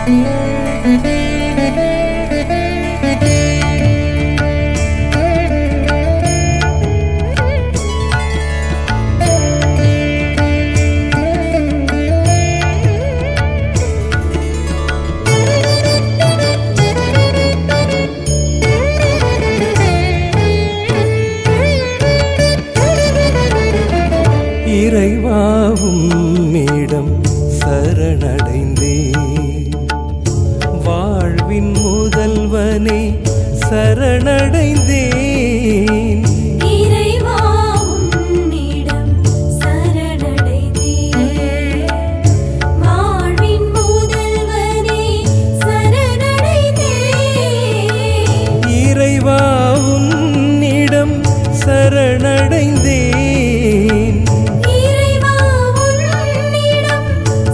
இறைவாவும் இடம் சரணடைந்தே வாழ்வின் முதல்வனை சரணடைந்தேன் இறைவா உன்னிடம் சரணடைந்தேன் வாழ்வின் முதல்வனே சரணடைந்தேன் இறைவா உன்னிடம் சரணடைந்தேன் இறைவா உன்னிடம்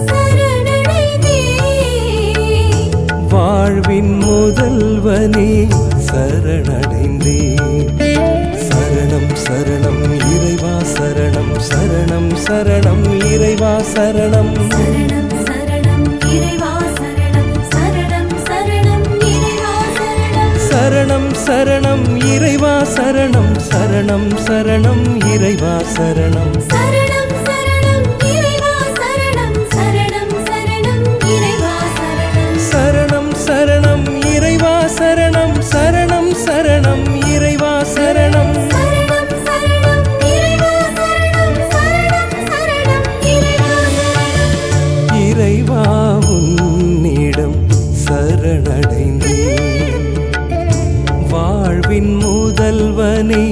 சரணடைந்தேன் வாழ்வின் முதல்வனே சரணடைந்தேன் சரணம் சரணம் இறைவா சரணம் சரணம் சரணம் இறைவா சரணம் சரணம் சரணம் இறைவா சரணம் சரணம் சரணம் இறைவா சரணம் சரணம் சரணம் இறைவா சரணம் சரணம் சரணம் இறைவா சரணம் சரணம் சரணம் இறைவா சரணம் சரணம் சரணம் இறைவா சரணம் சரணம் சரணம் இறைவா சரணம் சரணம் சரணம் இறைவா சரணம் சரணம் சரணம் இறைவா சரணம் சரணம் சரணம் இறைவா சரணம் இறைவா உன்னிடம் சரணடைந்தேன் வாழ்வின் முதல்வனை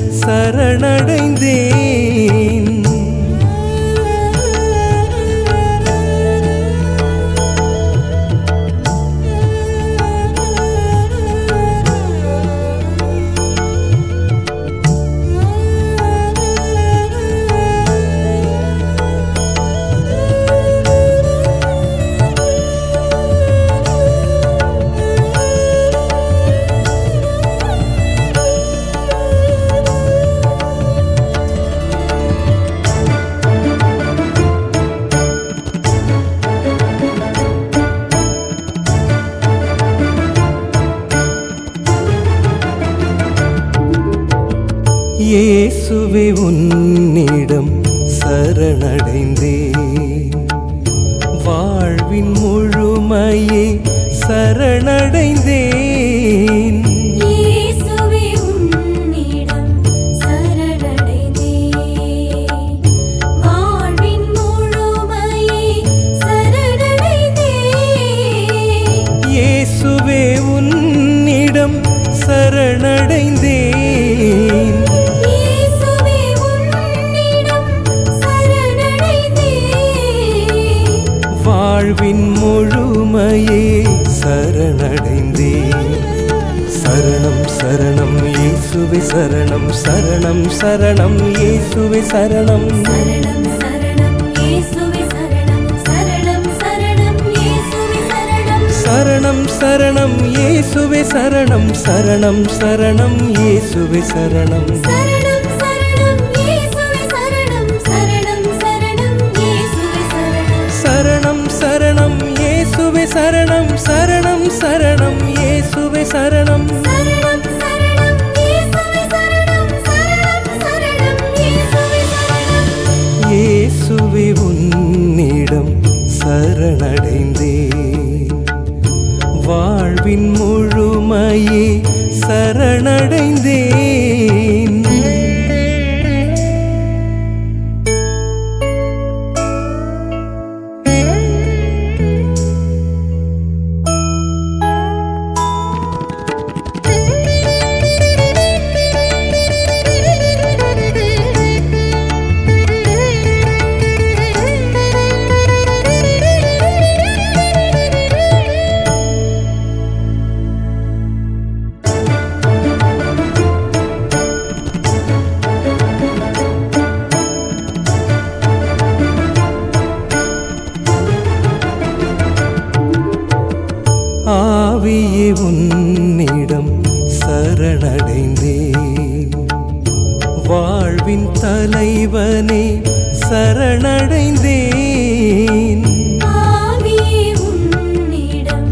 சரணடைந்தேன் இயேசுவே உன்னிடம் சரணடைந்தேன் வாழ்வின் முழுமையே சரணடைந்தேன் இயேசுவே உன்னிடம் சரணடைந்தேன் வாழ்வின் முழுமையே சரணடைந்தேன் இயேசுவே உன்னிடம் சரணடைந்தேன் இயேசுவே உன்னிடம் சரணடைந்தேன் வாழ்வின் முழுமையே சரணடைந்தேன் சரணம் சரணம் இயேசுவே சரணம் சரணம் சரணம் இயேசுவே சரணம் சரணம் சரணம் இயேசுவே சரணம் சரணம் சரணம் இயேசுவே சரணம் சரணம் சரணம் இயேசுவே சரணம் சரணம் சரணம் இயேசுவே சரணம் சரணம் சரணம் இயேசுவே சரணம் சரணம் சரணம் இயேசுவே சரணம் சரணம் சரணம் இயேசுவே சரணம் சரணம் சரணம் இயேசுவே சரணம் சரணம் சரணம் இயேசுவே சரணம் சரணம் சரணம் இயேசுவே சரணம் இயேசுவே உன்னிடம் சரணடைந்தேன் வாழ்வின் முழுமையே சரணடைந்தேன் ஆவியே உன்னிடம் சரணடைந்தேன் வாழ்வின் தலைவனே சரணடைந்தேன் ஆவியே உன்னிடம்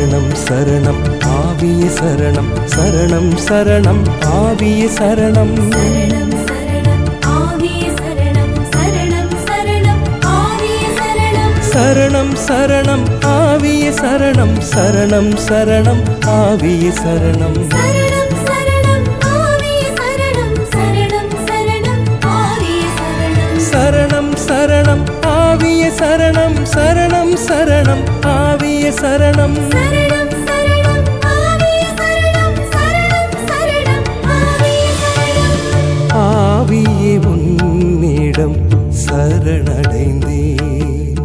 சரணம் சரணம் ஆவிய சரணம் சரணம் சரணம் ஆவிய சரணம் சரணம் சரணம் ஆவியே சரணம் சரணம் சரணம் ஆவியே சரணம் சரணம் சரணம் ஆவிய சரணம் சரணம் சரணம் ஆவிய சரணம் சரணம் சரணம் ஆவியே சரணம் சரணம் சரணம் ஆவியே சரணம் சரணம் சரணம் ஆவிய சரணம் சரணம் சரணம் ஆவிய சரணம் சரணம் சரணம் ஆவியே சரணம் சரணம் சரணம் ஆவியே சரணம் ஆவியே உன்னிடம் சரணடைந்தேன்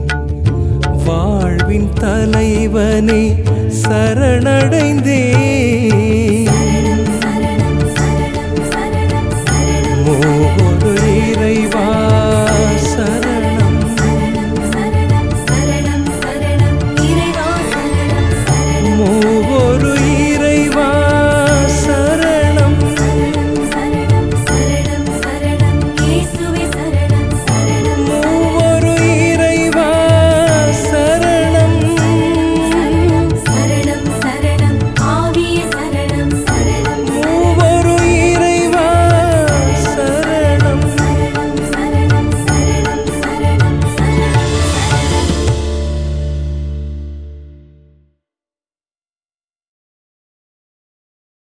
வாழ்வின் தலைவனே சரணடைந்தேன்